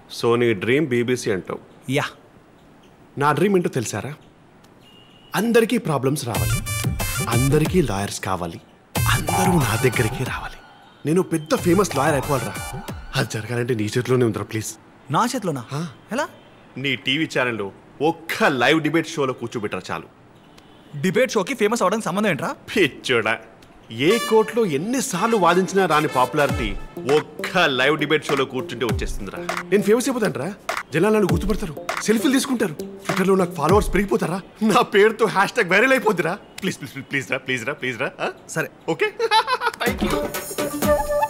so నీ dream BBC అంటావు యా నా డ్రీమ్ ఏంటో తెలుసారా అందరికీ ప్రాబ్లమ్స్ రావాలి అందరికీ లాయర్స్ కావాలి అందరూ నా దగ్గరికి రావాలి నేను పెద్ద ఫేమస్ లాయర్ అయిపోవాలరా అది జరగాలంటే నీ చేతిలోనే ఉందిరా ప్లీజ్ నా చేతిలోనా ఎలా నీ టీవీ ఛానల్లో ఒక్క లైవ్ డిబేట్ షోలో కూర్చోబెట్టరా చాలు డిబేట్ షోకి ఫేమస్ అవడానికి సంబంధం ఏంట్రా పిచ్చోడా ఏ కోర్టులో ఎన్నిసార్లు వాదించినా రాని పాపులారిటీ ఒక్క లైవ్ డిబేట్ షోలో కూర్చుంటే వచ్చేస్తుందిరా నేను ఫేమస్ అయిపోతాంట్రా జనాలు నన్ను గుర్తుపడతారు సెల్ఫీలు తీసుకుంటారు ట్విట్టర్లో నాకు ఫాలోవర్స్ పెరిగిపోతారా నా పేరుతో హ్యాష్ ట్యాగ్ వైరల్ అయిపోద్దిరా ప్లీజ్ ప్లీజ్ ప్లీజ్ రా ప్లీజ్ రా ప్లీజ్ రా సరే ఓకే థ్యాంక్ యూ